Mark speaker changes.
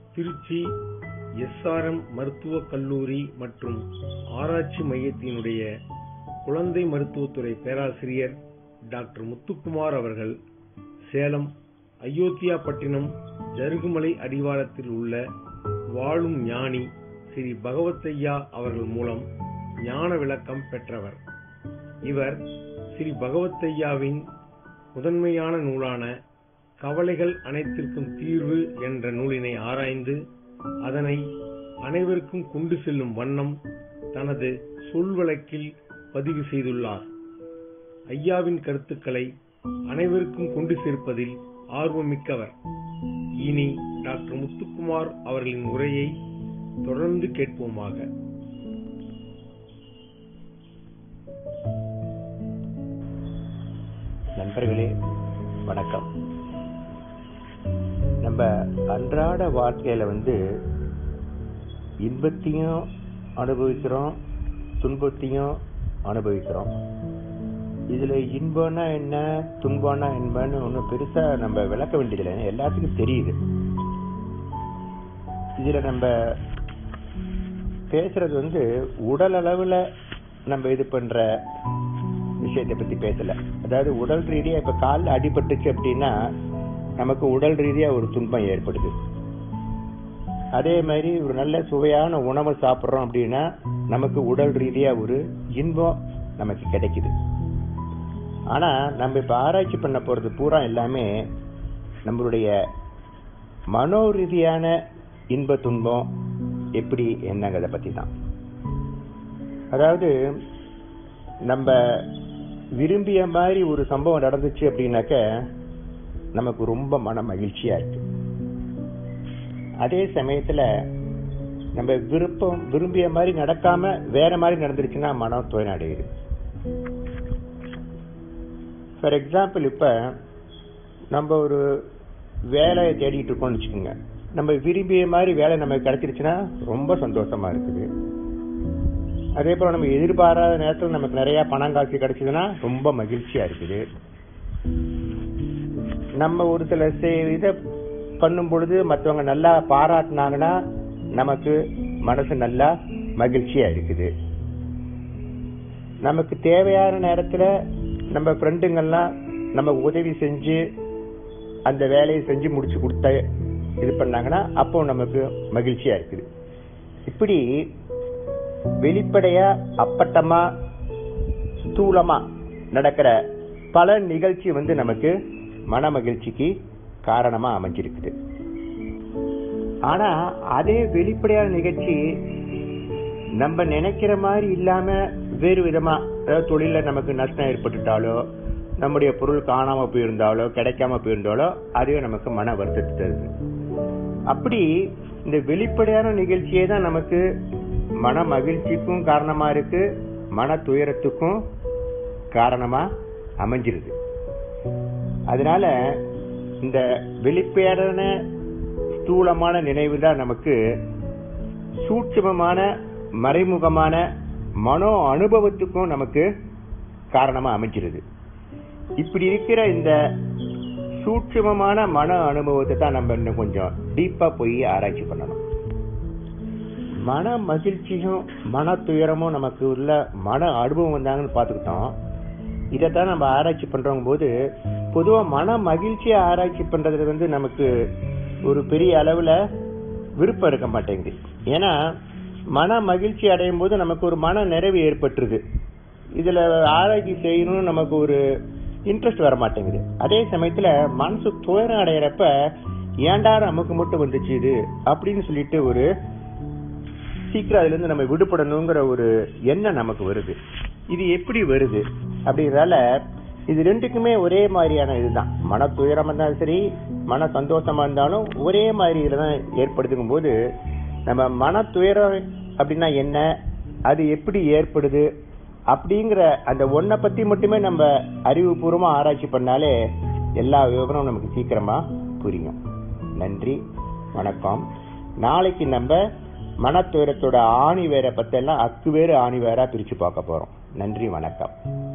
Speaker 1: Trichy SRM மருத்துவக் கல்லூரி மற்றும் ஆராய்ச்சி மையத்தினுடைய குழந்தை மருத்துவத்துறை பேராசிரியர் டாக்டர் முத்துக்குமார் அவர்கள் சேலம் அயோத்தியாபட்டினம் ஜருகுமலை அடிவாரத்தில் உள்ள வாழும் ஞானி ஸ்ரீ பகவத்தையா அவர்கள் மூலம் ஞான விளக்கம் பெற்றவர் இவர் ஸ்ரீ பகவத்தையாவின் முதன்மையான நூலான கவலைகள் அனைத்திற்கும் தீர்வு என்ற நூலினை ஆராய்ந்து அதனை அனைவருக்கும் கொண்டு செல்லும் வண்ணம் தனது சொல்வழக்கில் பதிவு செய்துள்ளார் ஐயாவின் கருத்துக்களை அனைவருக்கும் கொண்டு சேர்ப்பதில் ஆர்வமிக்கவர் இனி டாக்டர் முத்துக்குமார் அவர்களின் உரையை தொடர்ந்து கேட்போமாக
Speaker 2: நண்பர்களே வணக்கம் நம்ம அன்றாட வாழ்க்கையில வந்து இன்பத்தையும் அனுபவிக்கிறோம் துன்பத்தையும் அனுபவிக்கிறோம் இதுல இன்பம்னா என்ன துன்பம்னா என்னன்னு ஒன்றும் பெருசா நம்ம விளக்க வேண்டியதில்லை எல்லாத்துக்கும் தெரியுது இதுல நம்ம பேசுறது வந்து உடல் அளவுல நம்ம இது பண்ற விஷயத்தை பத்தி பேசல அதாவது உடல் ரீதியா இப்ப காலில் அடிபட்டுச்சு அப்படின்னா நமக்கு உடல் ரீதியா ஒரு துன்பம் ஏற்படுது அதே மாதிரி ஒரு நல்ல சுவையான உணவு சாப்பிட்றோம் அப்படின்னா நமக்கு உடல் ரீதியா ஒரு இன்பம் நமக்கு கிடைக்குது ஆனா நம்ம இப்ப ஆராய்ச்சி பண்ண போறது பூரா எல்லாமே நம்மளுடைய மனோ ரீதியான இன்ப துன்பம் எப்படி என்னங்கிறத பத்தி தான் அதாவது நம்ம விரும்பிய மாதிரி ஒரு சம்பவம் நடந்துச்சு அப்படின்னாக்க நமக்கு ரொம்ப மன மகிழ்ச்சியா இருக்கு அதே சமயத்துல நம்ம விருப்பம் விரும்பிய மாதிரி நடக்காம வேற மாதிரி நடந்துருச்சுன்னா மனம் துயரம் அடையுது ஃபார் எக்ஸாம்பிள் இப்ப நம்ம ஒரு வேலையை தேடிட்டு இருக்கோம்னு வச்சுக்கோங்க நம்ம விரும்பிய மாதிரி வேலை நமக்கு கிடைச்சிருச்சுன்னா ரொம்ப சந்தோஷமா இருக்குது அதே போல நம்ம எதிர்பாராத நேரத்தில் நமக்கு நிறைய பணம் காசு கிடைச்சதுன்னா ரொம்ப மகிழ்ச்சியா இருக்குது நம்ம ஒரு சில இதை பண்ணும் பொழுது மற்றவங்க நல்லா பாராட்டினாங்கன்னா நமக்கு மனசு நல்லா மகிழ்ச்சியா இருக்குது நமக்கு தேவையான நேரத்துல நம்ம ஃப்ரெண்டுங்கெல்லாம் நம்ம உதவி செஞ்சு அந்த வேலையை செஞ்சு முடிச்சு கொடுத்த இது பண்ணாங்கன்னா அப்போ நமக்கு மகிழ்ச்சியா இருக்குது இப்படி வெளிப்படையா அப்பட்டமா ஸ்தூலமா நடக்கிற பல நிகழ்ச்சி வந்து நமக்கு மன மகிழ்ச்சிக்கு காரணமா அமைஞ்சிருக்குது ஆனா அதே வெளிப்படையான நிகழ்ச்சி நம்ம நினைக்கிற மாதிரி இல்லாம வேறு விதமா அதாவது தொழில நமக்கு நஷ்டம் ஏற்பட்டுட்டாலோ நம்முடைய பொருள் காணாம போயிருந்தாலோ கிடைக்காம போயிருந்தாலோ அதுவே நமக்கு மன வருத்தத்தை தருது அப்படி இந்த வெளிப்படையான நிகழ்ச்சியே தான் நமக்கு மன மகிழ்ச்சிக்கும் காரணமா இருக்கு மன துயரத்துக்கும் காரணமா அமைஞ்சிருது அதனால இந்த வெளிப்படையான ஸ்தூலமான நினைவு தான் நமக்கு சூட்சமமான மறைமுகமான மனோ அனுபவத்துக்கும் நமக்கு காரணமா அமைஞ்சிருது இப்படி இருக்கிற இந்த சூட்சமமான மன அனுபவத்தை தான் நம்ம இன்னும் கொஞ்சம் டீப்பா போய் ஆராய்ச்சி பண்ணணும் மன மகிழ்ச்சியும் மன துயரமும் நமக்கு உள்ள மன அனுபவம் வந்தாங்கன்னு பார்த்துக்கிட்டோம் இதைத்தான் நம்ம ஆராய்ச்சி பண்றவங்க போது பொதுவா மன மகிழ்ச்சியை ஆராய்ச்சி பண்றதுல வந்து நமக்கு ஒரு பெரிய அளவுல விருப்பம் இருக்க மாட்டேங்குது ஏன்னா மன மகிழ்ச்சி அடையும் போது நமக்கு ஒரு மன நிறைவு ஏற்பட்டுருது இதுல ஆராய்ச்சி செய்யணும்னு நமக்கு ஒரு இன்ட்ரெஸ்ட் வர மாட்டேங்குது அதே சமயத்துல மனசு துயரம் அடையிறப்ப ஏன்டா நமக்கு மட்டும் வந்துச்சு இது அப்படின்னு சொல்லிட்டு ஒரு சீக்கிரம் அதுல இருந்து நம்ம விடுபடணுங்கிற ஒரு எண்ணம் நமக்கு வருது இது எப்படி வருது அப்படிங்கறதால இது ரெண்டுக்குமே ஒரே மாதிரியான இதுதான் மன துயரமா இருந்தாலும் சரி மன சந்தோஷமா இருந்தாலும் ஒரே மாதிரி இதுலதான் ஏற்படுத்துக்கும் போது நம்ம மன துயரம் அப்படின்னா என்ன அது எப்படி ஏற்படுது அப்படிங்கிற அந்த ஒன்ன பத்தி மட்டுமே நம்ம அறிவுபூர்வமா ஆராய்ச்சி பண்ணாலே எல்லா விவரமும் நமக்கு சீக்கிரமா புரியும் நன்றி வணக்கம் நாளைக்கு நம்ம மனத்துயரத்தோட ஆணி வேற பத்தெல்லாம் அக்கு வேறு ஆணி வேறா பிரிச்சு பார்க்க போறோம் நன்றி வணக்கம்